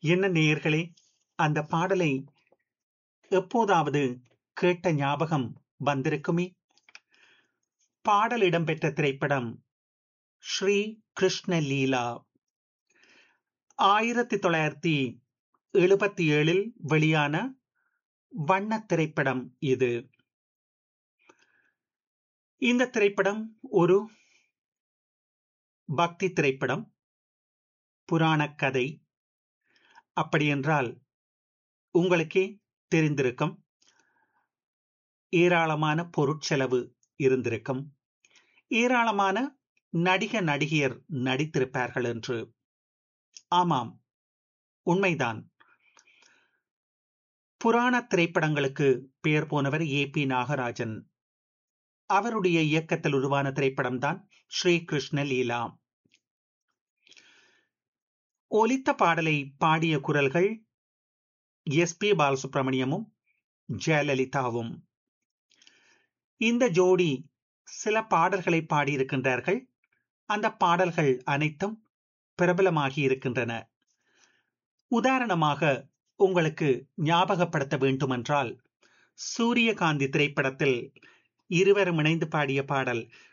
என்ன நேயர்களே அந்த பாடலை எப்போதாவது கேட்ட ஞாபகம் வந்திருக்குமே பாடல் இடம்பெற்ற திரைப்படம் ஸ்ரீ கிருஷ்ண லீலா ஆயிரத்தி தொள்ளாயிரத்தி எழுபத்தி ஏழில் வெளியான வண்ண திரைப்படம் இது இந்த திரைப்படம் ஒரு பக்தி திரைப்படம் புராண கதை அப்படியென்றால் உங்களுக்கே தெரிந்திருக்கும் ஏராளமான பொருட்செலவு இருந்திருக்கும் ஏராளமான நடிக நடிகையர் நடித்திருப்பார்கள் என்று ஆமாம் உண்மைதான் புராண திரைப்படங்களுக்கு பெயர் போனவர் ஏ பி நாகராஜன் அவருடைய இயக்கத்தில் உருவான திரைப்படம்தான் ஸ்ரீ கிருஷ்ண லீலா ஒலித்த பாடலை பாடிய குரல்கள் எஸ் பி பாலசுப்ரமணியமும் ஜெயலலிதாவும் இந்த ஜோடி சில பாடல்களை பாடியிருக்கின்றார்கள் அந்த பாடல்கள் அனைத்தும் பிரபலமாகி இருக்கின்றன உதாரணமாக உங்களுக்கு ஞாபகப்படுத்த வேண்டுமென்றால் சூரியகாந்தி திரைப்படத்தில் இருவரும் இணைந்து பாடிய பாடல்